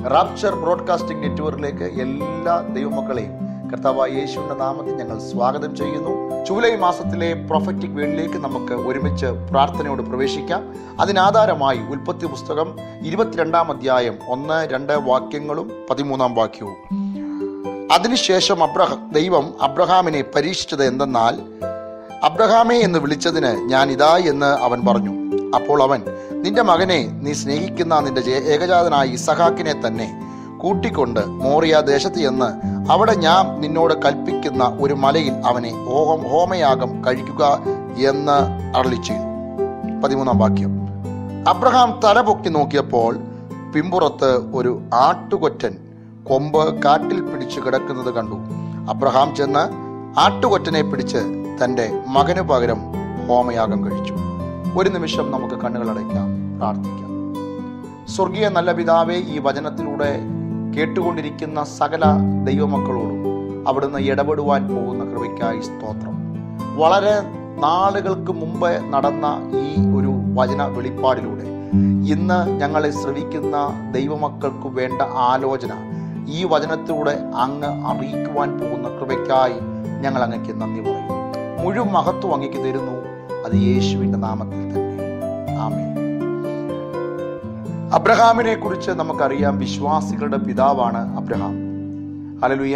Rapture broadcasting നെറ്റ്വർക്കിലേക്ക് എല്ലാ ദൈവമക്കളെയും കർത്താവായ യേശുവിന്റെ നാമത്തിൽ ഞങ്ങൾ സ്വാഗതം ചെയ്യുന്നു ജൂലൈ മാസത്തിലെ പ്രൊഫറ്റിക് വേളിലേക്ക് നമുക്ക് ഒരുമിച്ച് പ്രാർത്ഥനയോട് പ്രവേശിക്കാം അതിനാധാരമായി ഉൽപ്പത്തി പുസ്തകം ഇരുപത്തിരണ്ടാം അധ്യായം ഒന്ന് രണ്ട് വാക്യങ്ങളും പതിമൂന്നാം വാക്യവും അതിനുശേഷം അബ്രഹ ദൈവം അബ്രഹാമിനെ പരീക്ഷിച്ചത് എന്തെന്നാൽ അബ്രഹാമേ എന്ന് വിളിച്ചതിന് ഞാൻ ഇതാ എന്ന് അവൻ പറഞ്ഞു അപ്പോൾ അവൻ നിന്റെ മകനെ നീ സ്നേഹിക്കുന്ന നിന്റെ ജേ- ഏകജാതനായ ഇസഹാക്കിനെ തന്നെ കൂട്ടിക്കൊണ്ട് മോറിയ ദേശത്ത് ചെന്ന് അവിടെ ഞാൻ നിന്നോട് കൽപ്പിക്കുന്ന ഒരു മലയിൽ അവനെ ഹോമ ഹോമയാഗം കഴിക്കുക എന്ന് അരളി ചെയ്തു പതിമൂന്നാം വാക്യം അബ്രഹാം തല പൊക്കി നോക്കിയപ്പോൾ പിമ്പുറത്ത് ഒരു ആട്ടുകൊറ്റൻ കൊമ്പ് കാട്ടിൽ പിടിച്ചു കിടക്കുന്നത് കണ്ടു അബ്രഹാം ചെന്ന് ആട്ടുകൊറ്റനെ പിടിച്ച് തന്റെ മകന് പകരം ഹോമയാഗം കഴിച്ചു ഒരു നിമിഷം നമുക്ക് കണ്ണുകൾ അടയ്ക്കാം പ്രാർത്ഥിക്കാം സ്വർഗീയ നല്ല പിതാവേ ഈ വചനത്തിലൂടെ കേട്ടുകൊണ്ടിരിക്കുന്ന സകല ദൈവമക്കളോടും അവിടുന്ന് ഇടപെടുവാൻ പോകുന്ന കൃപയ്ക്കായി സ്തോത്രം വളരെ നാളുകൾക്ക് മുമ്പ് നടന്ന ഈ ഒരു വചന വെളിപ്പാടിലൂടെ ഇന്ന് ഞങ്ങളെ ശ്രവിക്കുന്ന ദൈവമക്കൾക്ക് വേണ്ട ആലോചന ഈ വചനത്തിലൂടെ അങ്ങ് അറിയിക്കുവാൻ പോകുന്ന കൃപയ്ക്കായി ഞങ്ങൾ അങ്ങയ്ക്ക് നന്ദി പറയും മുഴുവൻ മഹത്വം അങ്ങയ്ക്ക് തരുന്നു അത് യേശുവിന്റെ നാമത്തിൽ തന്നെ ആമേ അബ്രഹാമിനെ കുറിച്ച് നമുക്കറിയാം വിശ്വാസികളുടെ പിതാവാണ് അബ്രഹാം ഹലലുയ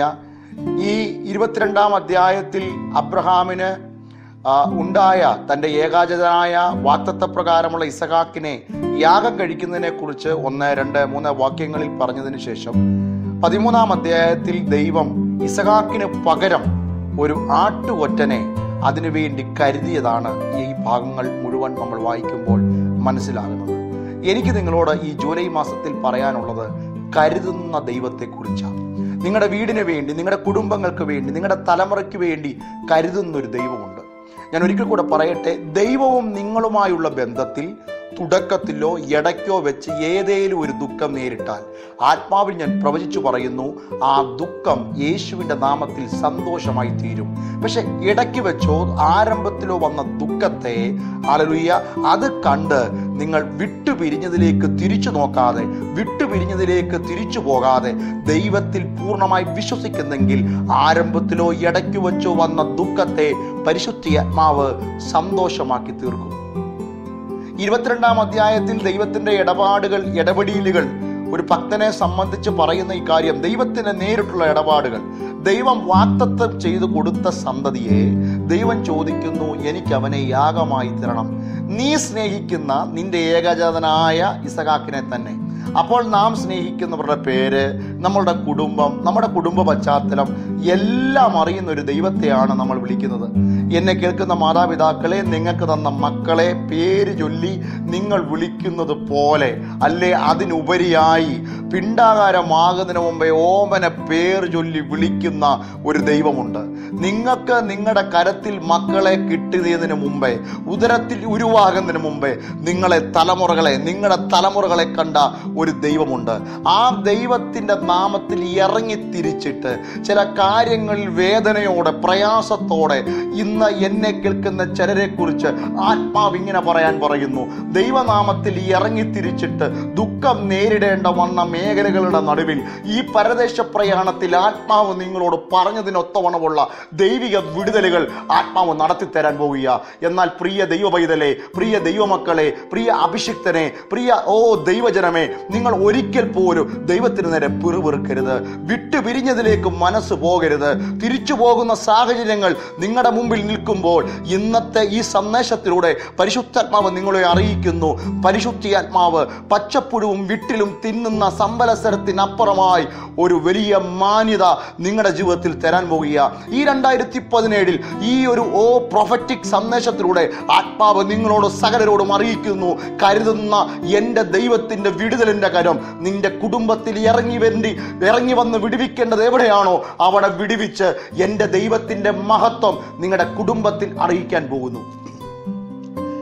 ഈ ഇരുപത്തിരണ്ടാം അധ്യായത്തിൽ അബ്രഹാമിന് ആ, ഉണ്ടായ തന്റെ ഏകാജനായ വാക്തത്വപ്രകാരമുള്ള ഇസഹാക്കിനെ യാഗം കഴിക്കുന്നതിനെ കുറിച്ച് ഒന്ന് രണ്ട് മൂന്ന് വാക്യങ്ങളിൽ പറഞ്ഞതിന് ശേഷം പതിമൂന്നാം അധ്യായത്തിൽ ദൈവം ഇസഹാക്കിന് പകരം ഒരു ആട്ടുകൊറ്റനെ അതിനുവേണ്ടി കരുതിയതാണ് ഈ ഭാഗങ്ങൾ മുഴുവൻ നമ്മൾ വായിക്കുമ്പോൾ മനസ്സിലാകുന്നത് എനിക്ക് നിങ്ങളോട് ഈ ജൂലൈ മാസത്തിൽ പറയാനുള്ളത് കരുതുന്ന ദൈവത്തെക്കുറിച്ചാണ് നിങ്ങളുടെ വീടിന് വേണ്ടി നിങ്ങളുടെ കുടുംബങ്ങൾക്ക് വേണ്ടി നിങ്ങളുടെ തലമുറയ്ക്ക് വേണ്ടി കരുതുന്ന ഒരു ദൈവമുണ്ട് ഞാൻ ഒരിക്കൽ കൂടെ പറയട്ടെ ദൈവവും നിങ്ങളുമായുള്ള ബന്ധത്തിൽ തുടക്കത്തിലോ ഇടയ്ക്കോ വെച്ച് ഏതേലും ഒരു ദുഃഖം നേരിട്ടാൽ ആത്മാവിൽ ഞാൻ പ്രവചിച്ചു പറയുന്നു ആ ദുഃഖം യേശുവിൻ്റെ നാമത്തിൽ സന്തോഷമായി തീരും പക്ഷെ ഇടയ്ക്ക് വെച്ചോ ആരംഭത്തിലോ വന്ന ദുഃഖത്തെ അലലുയ്യ അത് കണ്ട് നിങ്ങൾ വിട്ടുപിരിഞ്ഞതിലേക്ക് തിരിച്ചു നോക്കാതെ വിട്ടുപിരിഞ്ഞതിലേക്ക് തിരിച്ചു പോകാതെ ദൈവത്തിൽ പൂർണ്ണമായി വിശ്വസിക്കുന്നെങ്കിൽ ആരംഭത്തിലോ ഇടയ്ക്ക് വെച്ചോ വന്ന ദുഃഖത്തെ പരിശുദ്ധി ആത്മാവ് സന്തോഷമാക്കി തീർക്കും ഇരുപത്തിരണ്ടാം അധ്യായത്തിൽ ദൈവത്തിന്റെ ഇടപാടുകൾ ഇടപെടലുകൾ ഒരു ഭക്തനെ സംബന്ധിച്ച് പറയുന്ന ഈ കാര്യം ദൈവത്തിന് നേരിട്ടുള്ള ഇടപാടുകൾ ദൈവം വാക്തത്വം ചെയ്തു കൊടുത്ത സന്തതിയെ ദൈവം ചോദിക്കുന്നു എനിക്ക് അവനെ യാഗമായി തരണം നീ സ്നേഹിക്കുന്ന നിന്റെ ഏകജാതനായ ഇസഹാക്കിനെ തന്നെ അപ്പോൾ നാം സ്നേഹിക്കുന്നവരുടെ പേര് നമ്മളുടെ കുടുംബം നമ്മുടെ കുടുംബ പശ്ചാത്തലം എല്ലാം അറിയുന്ന ഒരു ദൈവത്തെയാണ് നമ്മൾ വിളിക്കുന്നത് എന്നെ കേൾക്കുന്ന മാതാപിതാക്കളെ നിങ്ങൾക്ക് തന്ന മക്കളെ പേര് ചൊല്ലി നിങ്ങൾ വിളിക്കുന്നത് പോലെ അല്ലേ അതിനുപരിയായി പിണ്ടാകാരമാകുന്നതിന് മുമ്പേ ഓമന പേര് ചൊല്ലി വിളിക്കുന്ന ഒരു ദൈവമുണ്ട് നിങ്ങൾക്ക് നിങ്ങളുടെ കരത്തിൽ മക്കളെ കിട്ടിയതിന് മുമ്പേ ഉദരത്തിൽ ഉരുവാകുന്നതിന് മുമ്പേ നിങ്ങളെ തലമുറകളെ നിങ്ങളുടെ തലമുറകളെ കണ്ട ഒരു ദൈവമുണ്ട് ആ ദൈവത്തിൻ്റെ നാമത്തിൽ ഇറങ്ങി തിരിച്ചിട്ട് ചില കാര്യങ്ങളിൽ വേദനയോടെ പ്രയാസത്തോടെ ഇന്ന് എന്നെ കേൾക്കുന്ന ചിലരെ കുറിച്ച് ആത്മാവ് ഇങ്ങനെ പറയാൻ പറയുന്നു ദൈവനാമത്തിൽ ഇറങ്ങി തിരിച്ചിട്ട് ദുഃഖം നേരിടേണ്ട വന്ന മേഖലകളുടെ നടുവിൽ ഈ പരദേശ പ്രയാണത്തിൽ ആത്മാവ് നിങ്ങളോട് പറഞ്ഞതിനൊത്തവണമുള്ള ദൈവിക വിടുതലുകൾ ആത്മാവ് നടത്തിത്തരാൻ പോവുക എന്നാൽ പ്രിയ ദൈവ പൈതലെ പ്രിയ ദൈവമക്കളെ പ്രിയ അഭിഷിക്തനെ പ്രിയ ഓ ദൈവജനമേ നിങ്ങൾ ഒരിക്കൽ പോലും ദൈവത്തിന് നേരെ പിറുപിറുക്കരുത് വിട്ടുപിരിഞ്ഞതിലേക്ക് മനസ്സ് പോകരുത് തിരിച്ചു പോകുന്ന സാഹചര്യങ്ങൾ നിങ്ങളുടെ മുമ്പിൽ നിൽക്കുമ്പോൾ ഇന്നത്തെ ഈ സന്ദേശത്തിലൂടെ പരിശുദ്ധാത്മാവ് നിങ്ങളെ അറിയിക്കുന്നു പരിശുദ്ധിയാത്മാവ് പച്ചപ്പുഴുവും വിട്ടിലും തിന്നുന്ന സമ്പലസരത്തിനപ്പുറമായി ഒരു വലിയ മാന്യത നിങ്ങളുടെ ജീവിതത്തിൽ തരാൻ പോകുക ഈ രണ്ടായിരത്തി പതിനേഴിൽ ഈ ഒരു ഓ പ്രൊഫറ്റിക് സന്ദേശത്തിലൂടെ ആത്മാവ് നിങ്ങളോട് സകലരോടും അറിയിക്കുന്നു കരുതുന്ന എൻ്റെ ദൈവത്തിൻ്റെ വിടുതലിൻ്റെ കരം നിന്റെ കുടുംബത്തിൽ ഇറങ്ങി വേണ്ടി ഇറങ്ങി വന്ന് വിടുവിക്കേണ്ടത് എവിടെയാണോ അവിടെ വിടുവിച്ച് എൻ്റെ ദൈവത്തിൻ്റെ മഹത്വം നിങ്ങളുടെ കുടുംബത്തിൽ അറിയിക്കാൻ പോകുന്നു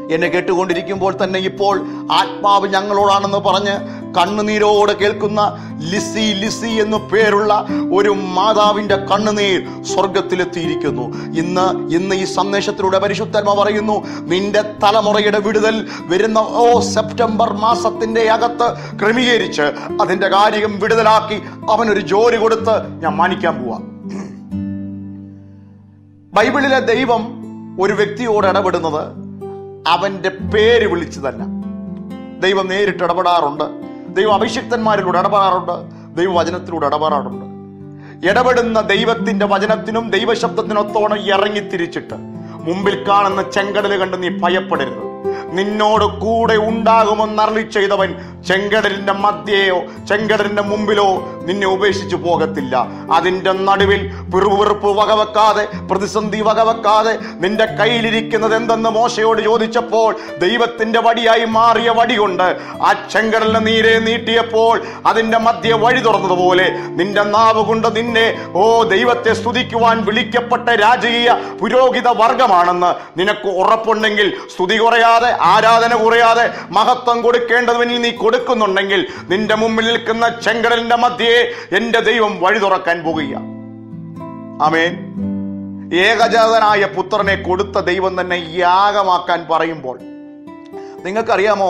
എന്നെ കേട്ടുകൊണ്ടിരിക്കുമ്പോൾ തന്നെ ഇപ്പോൾ ആത്മാവ് ഞങ്ങളോടാണെന്ന് പറഞ്ഞ് കണ്ണുനീരോടെ കേൾക്കുന്ന ലിസി ലിസി എന്നു പേരുള്ള ഒരു മാതാവിന്റെ കണ്ണുനീർ സ്വർഗത്തിലെത്തിയിരിക്കുന്നു ഇന്ന് ഇന്ന് ഈ സന്ദേശത്തിലൂടെ പരിശുദ്ധർമ്മ പറയുന്നു നിന്റെ തലമുറയുടെ വിടുതൽ വരുന്ന ഓ സെപ്റ്റംബർ മാസത്തിന്റെ അകത്ത് ക്രമീകരിച്ച് അതിന്റെ കാര്യം വിടുതലാക്കി അവനൊരു ജോലി കൊടുത്ത് ഞാൻ മാനിക്കാൻ പോവാ ബൈബിളിലെ ദൈവം ഒരു വ്യക്തിയോട് ഇടപെടുന്നത് അവന്റെ പേര് വിളിച്ചു തന്നെ ദൈവം നേരിട്ട് ഇടപെടാറുണ്ട് ദൈവം അഭിഷിക്തന്മാരിലൂടെ ഇടപെടാറുണ്ട് ദൈവവചനത്തിലൂടെ ഇടപെടാറുണ്ട് ഇടപെടുന്ന ദൈവത്തിന്റെ വചനത്തിനും ദൈവശബ്ദത്തിനൊത്തോണം ഇറങ്ങി തിരിച്ചിട്ട് മുമ്പിൽ കാണുന്ന ചെങ്കടല് കണ്ട് നീ ഭയപ്പെടരുത് നിന്നോട് കൂടെ ഉണ്ടാകുമെന്ന് അരളി ചെയ്തവൻ ചെങ്കടലിന്റെ മധ്യയോ ചെങ്കടലിന്റെ മുമ്പിലോ നിന്നെ ഉപേക്ഷിച്ചു പോകത്തില്ല അതിന്റെ നടുവിൽ പിറുപിറുപ്പ് വകവെക്കാതെ പ്രതിസന്ധി വകവെക്കാതെ നിന്റെ കയ്യിലിരിക്കുന്നത് എന്തെന്ന് മോശയോട് ചോദിച്ചപ്പോൾ ദൈവത്തിന്റെ വടിയായി മാറിയ വടി കൊണ്ട് ആ ചെങ്കടലിനെ നീരെ നീട്ടിയപ്പോൾ അതിന്റെ മധ്യ വഴി തുറന്നതുപോലെ നിന്റെ നാവ് കൊണ്ട് നിന്നെ ഓ ദൈവത്തെ സ്തുതിക്കുവാൻ വിളിക്കപ്പെട്ട രാജകീയ പുരോഹിത വർഗമാണെന്ന് നിനക്ക് ഉറപ്പുണ്ടെങ്കിൽ സ്തുതി കുറയാതെ ആരാധന കുറയാതെ മഹത്വം കൊടുക്കേണ്ടതുവനിൽ നീ കൊടുക്കുന്നുണ്ടെങ്കിൽ നിന്റെ മുമ്പിൽ നിൽക്കുന്ന ചെങ്കടലിന്റെ മധ്യേ എന്റെ ദൈവം വഴി തുറക്കാൻ പോകുക ആമേൻ ഏകജാതനായ പുത്രനെ കൊടുത്ത ദൈവം തന്നെ യാഗമാക്കാൻ പറയുമ്പോൾ നിങ്ങൾക്കറിയാമോ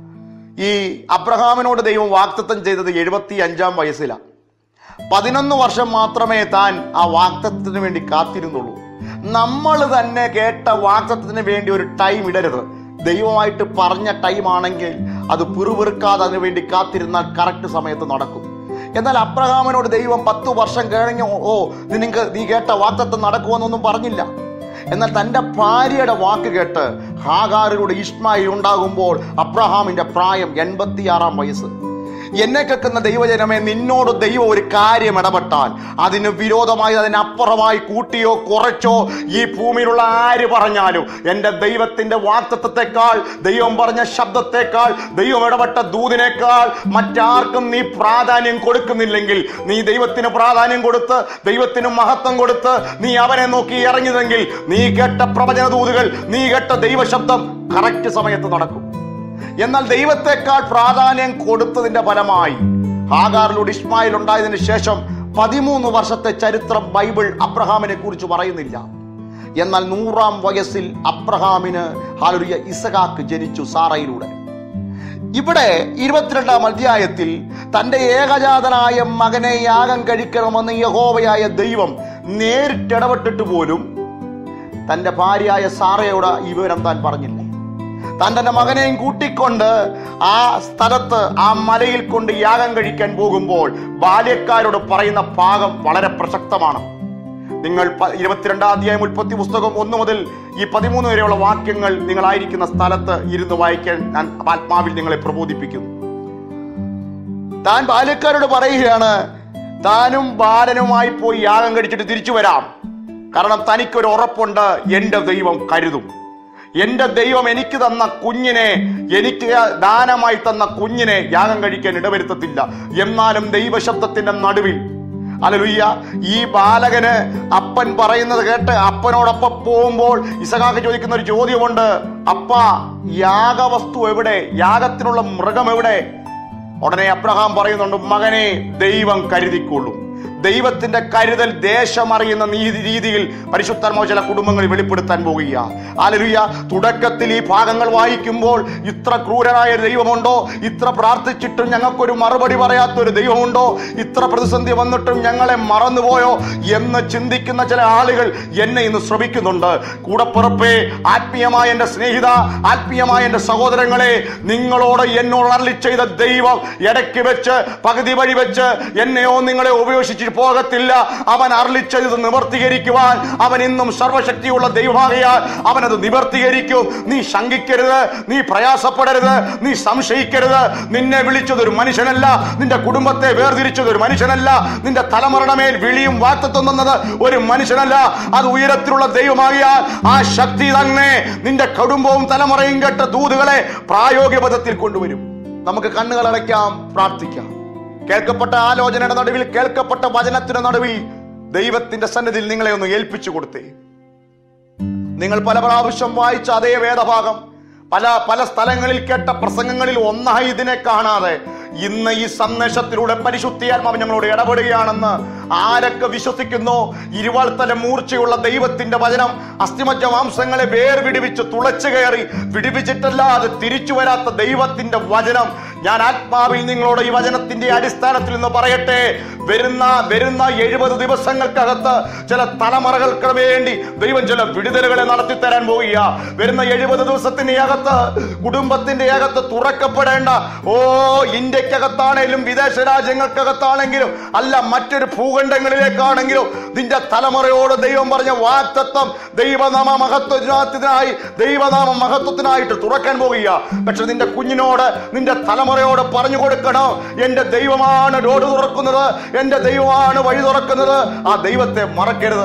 ഈ അബ്രഹാമിനോട് ദൈവം വാക്തത്വം ചെയ്തത് എഴുപത്തി അഞ്ചാം വയസ്സിലാണ് പതിനൊന്ന് വർഷം മാത്രമേ താൻ ആ വാക്തത്വത്തിന് വേണ്ടി കാത്തിരുന്നുള്ളൂ നമ്മൾ തന്നെ കേട്ട വാക്തത്വത്തിന് വേണ്ടി ഒരു ടൈം ഇടരുത് ദൈവമായിട്ട് പറഞ്ഞ ടൈം ആണെങ്കിൽ അത് പിറുപിറുക്കാതെ അതിനു വേണ്ടി കാത്തിരുന്നാൽ കറക്റ്റ് സമയത്ത് നടക്കും എന്നാൽ അബ്രഹാമിനോട് ദൈവം പത്ത് വർഷം കഴിഞ്ഞു ഓ നിനക്ക് നീ കേട്ട വാക്തത്വം നടക്കുമെന്നൊന്നും പറഞ്ഞില്ല എന്നാൽ തൻ്റെ ഭാര്യയുടെ വാക്ക് കേട്ട് ഹാഗാറിലൂടെ ഇസ്മായിൽ ഉണ്ടാകുമ്പോൾ അബ്രഹാമിന്റെ പ്രായം എൺപത്തിയാറാം വയസ്സ് എന്നെ കേൾക്കുന്ന ദൈവജനമേ നിന്നോട് ദൈവം ഒരു കാര്യം ഇടപെട്ടാൽ അതിന് വിരോധമായി അതിനപ്പുറമായി കൂട്ടിയോ കുറച്ചോ ഈ ഭൂമിയിലുള്ള ആര് പറഞ്ഞാലും എൻ്റെ ദൈവത്തിന്റെ വാക്തത്വത്തെക്കാൾ ദൈവം പറഞ്ഞ ശബ്ദത്തെക്കാൾ ദൈവം ഇടപെട്ട ദൂതിനേക്കാൾ മറ്റാർക്കും നീ പ്രാധാന്യം കൊടുക്കുന്നില്ലെങ്കിൽ നീ ദൈവത്തിന് പ്രാധാന്യം കൊടുത്ത് ദൈവത്തിന് മഹത്വം കൊടുത്ത് നീ അവനെ നോക്കി ഇറങ്ങിയതെങ്കിൽ നീ കേട്ട പ്രവചന ദൂതുകൾ നീ കേട്ട ദൈവശബ്ദം കറക്റ്റ് സമയത്ത് നടക്കും എന്നാൽ ദൈവത്തെക്കാൾ പ്രാധാന്യം കൊടുത്തതിന്റെ ഫലമായി ഹാഗാറിലൂടെ ഇസ്മായിൽ ഉണ്ടായതിനു ശേഷം പതിമൂന്ന് വർഷത്തെ ചരിത്രം ബൈബിൾ അബ്രഹാമിനെ കുറിച്ച് പറയുന്നില്ല എന്നാൽ നൂറാം വയസ്സിൽ അബ്രഹാമിന് ഹാലുരിയ ഇസഹാക്ക് ജനിച്ചു സാറയിലൂടെ ഇവിടെ ഇരുപത്തിരണ്ടാം അധ്യായത്തിൽ തന്റെ ഏകജാതനായ മകനെ യാഗം കഴിക്കണമെന്ന് യഹോവയായ ദൈവം നേരിട്ടിടപെട്ടിട്ട് പോലും തന്റെ ഭാര്യയായ സാറയോട് ഈ വിവരം താൻ പറഞ്ഞില്ല താൻ തന്റെ മകനെയും കൂട്ടിക്കൊണ്ട് ആ സ്ഥലത്ത് ആ മലയിൽ കൊണ്ട് യാഗം കഴിക്കാൻ പോകുമ്പോൾ ബാല്യക്കാരോട് പറയുന്ന ഭാഗം വളരെ പ്രസക്തമാണ് നിങ്ങൾ പ- ഇരുപത്തിരണ്ടാം അധ്യായം ഉൽപ്പത്തി പുസ്തകം ഒന്ന് മുതൽ ഈ പതിമൂന്ന് വരെയുള്ള വാക്യങ്ങൾ നിങ്ങളായിരിക്കുന്ന സ്ഥലത്ത് ഇരുന്ന് വായിക്കാൻ ഞാൻ ആത്മാവിൽ നിങ്ങളെ പ്രബോധിപ്പിക്കുന്നു താൻ ബാല്യക്കാരോട് പറയുകയാണ് താനും ബാലനുമായി പോയി യാഗം കഴിച്ചിട്ട് തിരിച്ചു വരാം കാരണം തനിക്കൊരു ഉറപ്പുണ്ട് എൻ്റെ ദൈവം കരുതും എൻ്റെ ദൈവം എനിക്ക് തന്ന കുഞ്ഞിനെ എനിക്ക് ദാനമായി തന്ന കുഞ്ഞിനെ യാഗം കഴിക്കാൻ ഇടവരുത്തത്തില്ല എന്നാലും ദൈവശബ്ദത്തിന്റെ നടുവിൽ അലലുയ്യ ഈ ബാലകന് അപ്പൻ പറയുന്നത് കേട്ട് അപ്പനോടൊപ്പം പോകുമ്പോൾ ഇസഹാക്ക് ചോദിക്കുന്ന ഒരു ചോദ്യമുണ്ട് അപ്പ യാഗവസ്തു എവിടെ യാഗത്തിനുള്ള മൃഗം എവിടെ ഉടനെ അബ്രഹാം പറയുന്നുണ്ട് മകനെ ദൈവം കരുതിക്കൊള്ളും ദൈവത്തിന്റെ കരുതൽ ദേശമറിയുന്ന നീതി രീതിയിൽ പരിശുദ്ധർമ്മ ചില കുടുംബങ്ങളിൽ വെളിപ്പെടുത്താൻ പോകുക ആലലുയ തുടക്കത്തിൽ ഈ ഭാഗങ്ങൾ വായിക്കുമ്പോൾ ഇത്ര ക്രൂരനായ ഒരു ദൈവമുണ്ടോ ഇത്ര പ്രാർത്ഥിച്ചിട്ടും ഞങ്ങൾക്കൊരു മറുപടി പറയാത്തൊരു ദൈവമുണ്ടോ ഇത്ര പ്രതിസന്ധി വന്നിട്ടും ഞങ്ങളെ മറന്നുപോയോ എന്ന് ചിന്തിക്കുന്ന ചില ആളുകൾ എന്നെ ഇന്ന് ശ്രമിക്കുന്നുണ്ട് കൂടപ്പുറപ്പേ ആത്മീയമായ എൻ്റെ സ്നേഹിത ആത്മീയമായ എൻ്റെ സഹോദരങ്ങളെ നിങ്ങളോട് എന്നോട് അരളി ചെയ്ത ദൈവം ഇടയ്ക്ക് വെച്ച് പകുതി വഴി വെച്ച് എന്നെയോ നിങ്ങളെ ഉപയോഗിച്ചിട്ട് പോകത്തില്ല അവൻ അരളിച്ചത് നിവർത്തീകരിക്കുവാൻ അവൻ ഇന്നും സർവശക്തിയുള്ള ദൈവമാകയാൽ അവൻ അത് നിവർത്തീകരിക്കും നീ ശങ്കിക്കരുത് നീ പ്രയാസപ്പെടരുത് നീ സംശയിക്കരുത് നിന്നെ വിളിച്ചത് ഒരു മനുഷ്യനല്ല നിന്റെ കുടുംബത്തെ വേർതിരിച്ചത് ഒരു മനുഷ്യനല്ല നിന്റെ തലമുറയുടെ മേൽ വിളിയും വാക്തത്വം തന്നത് ഒരു മനുഷ്യനല്ല അത് ഉയരത്തിലുള്ള ദൈവമാകിയാൽ ആ ശക്തി തന്നെ നിന്റെ കുടുംബവും തലമുറയും കേട്ട ദൂതുകളെ പ്രായോഗിക പദത്തിൽ കൊണ്ടുവരും നമുക്ക് കണ്ണുകൾ അടയ്ക്കാം പ്രാർത്ഥിക്കാം കേൾക്കപ്പെട്ട ആലോചനയുടെ നടുവിൽ കേൾക്കപ്പെട്ട വചനത്തിന്റെ നടുവിൽ ദൈവത്തിന്റെ സന്നിധിയിൽ നിങ്ങളെ ഒന്ന് ഏൽപ്പിച്ചു കൊടുത്തേ നിങ്ങൾ പല പ്രാവശ്യം വായിച്ച അതേ വേദഭാഗം പല പല സ്ഥലങ്ങളിൽ കേട്ട പ്രസംഗങ്ങളിൽ ഒന്നായി ഇതിനെ കാണാതെ ഇന്ന് ഈ സന്ദേശത്തിലൂടെ പരിശുദ്ധിയാത്മാവ് ഞങ്ങളോട് ഇടപെടുകയാണെന്ന് ആരൊക്കെ വിശ്വസിക്കുന്നു ഇരുവാൾത്തല മൂർച്ചയുള്ള ദൈവത്തിന്റെ വചനം അസ്ഥിമജ്ജ മാംസങ്ങളെ വേർവിടിവിച്ച് തുളച്ചു കയറി വിടിവിച്ചിട്ടല്ലാതെ തിരിച്ചു വരാത്ത ദൈവത്തിന്റെ വചനം ഞാൻ ആത്മാവിൽ നിങ്ങളോട് ഈ വചനത്തിന്റെ അടിസ്ഥാനത്തിൽ നിന്ന് പറയട്ടെ വരുന്ന വരുന്ന എഴുപത് ദിവസങ്ങൾക്കകത്ത് ചില തലമുറകൾക്ക് വേണ്ടി ദൈവം ചില വിടുതലുകളെ നടത്തി തരാൻ പോവുക വരുന്ന എഴുപത് ദിവസത്തിന്റെ അകത്ത് കുടുംബത്തിന്റെ അകത്ത് തുറക്കപ്പെടേണ്ട ഓ ഇന്ത്യക്കകത്താണേലും വിദേശ രാജ്യങ്ങൾക്കകത്താണെങ്കിലും അല്ല മറ്റൊരു ഭൂഖണ്ഡങ്ങളിലേക്കാണെങ്കിലും നിന്റെ തലമുറയോട് ദൈവം പറഞ്ഞ വാക്തത്വം ദൈവനാമ മഹത്വത്തിനായി ദൈവനാമ മഹത്വത്തിനായിട്ട് തുറക്കാൻ പോകുക പക്ഷെ നിന്റെ കുഞ്ഞിനോട് നിന്റെ തലമുറയോട് പറഞ്ഞു കൊടുക്കണം എന്റെ ദൈവമാണ് ഡോഡ് തുറക്കുന്നത് എന്റെ ദൈവമാണ് വഴി തുറക്കുന്നത് ആ ദൈവത്തെ മറക്കരുത്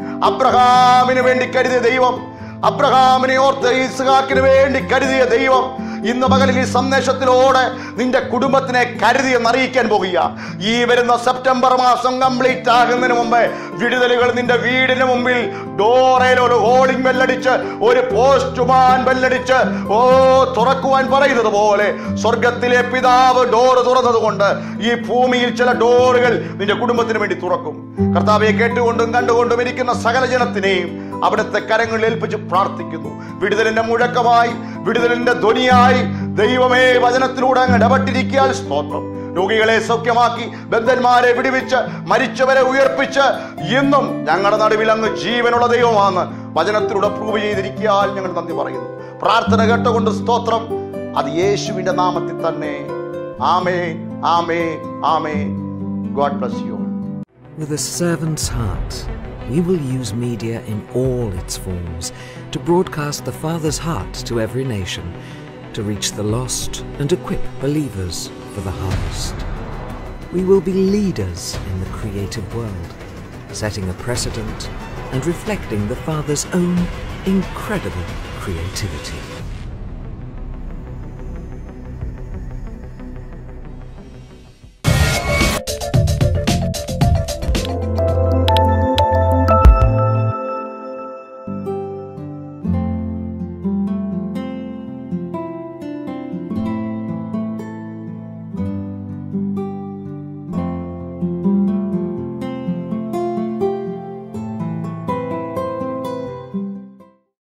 അബ്രഹാമിന് വേണ്ടി കരുതിയ ദൈവം അബ്രഹാമിനെ ഓർത്ത് ഇസ്ഹാക്കിന് വേണ്ടി കരുതിയ ദൈവം ഇന്ന് പകലിൽ ഈ സന്ദേശത്തിലൂടെ നിന്റെ കുടുംബത്തിനെ കരുതി എന്നറിയിക്കാൻ പോകുക ഈ വരുന്ന സെപ്റ്റംബർ മാസം കംപ്ലീറ്റ് ആകുന്നതിന് മുമ്പേ വിടുതലുകൾ നിന്റെ വീടിന് മുമ്പിൽ ഡോറയിൽ ഒരു ഹോളിംഗ് ബെല്ലടിച്ച് ഒരു പോസ്റ്റ്മാൻ ബെല്ലടിച്ച് ഓ തുറക്കുവാൻ പറയുന്നത് പോലെ സ്വർഗത്തിലെ പിതാവ് ഡോറ് തുറന്നത് കൊണ്ട് ഈ ഭൂമിയിൽ ചില ഡോറുകൾ നിന്റെ കുടുംബത്തിന് വേണ്ടി തുറക്കും കർത്താവെ കേട്ടുകൊണ്ടും കണ്ടുകൊണ്ടും ഇരിക്കുന്ന സകല ജനത്തിനെയും അവിടുത്തെ കരങ്ങളിൽ ഏൽപ്പിച്ച് പ്രാർത്ഥിക്കുന്നു വിടുതലിന്റെ മുഴക്കമായി വിടുതലിന്റെ ധ്വനിയായി ദൈവമേ വചനത്തിലൂടെ അങ്ങ് ഇടപെട്ടിരിക്കാൻ സ്തോത്രം രോഗികളെ സൗഖ്യമാക്കി ബന്ധന്മാരെ വിടുവിച്ച് മരിച്ചവരെ ഉയർപ്പിച്ച് ഇന്നും ഞങ്ങളുടെ നടുവിൽ അങ്ങ് ജീവനുള്ള ദൈവമാണ് വചനത്തിലൂടെ പ്രൂവ് ചെയ്തിരിക്കാൻ ഞങ്ങൾ നന്ദി പറയുന്നു പ്രാർത്ഥന കേട്ടുകൊണ്ട് സ്തോത്രം അത് യേശുവിന്റെ നാമത്തിൽ തന്നെ ആമേ ആമേ ആമേ God bless you With a servant's heart, we will use media in all its forms to broadcast the Father's heart to every nation, to reach the lost and equip believers for the harvest. We will be leaders in the creative world, setting a precedent and reflecting the Father's own incredible creativity.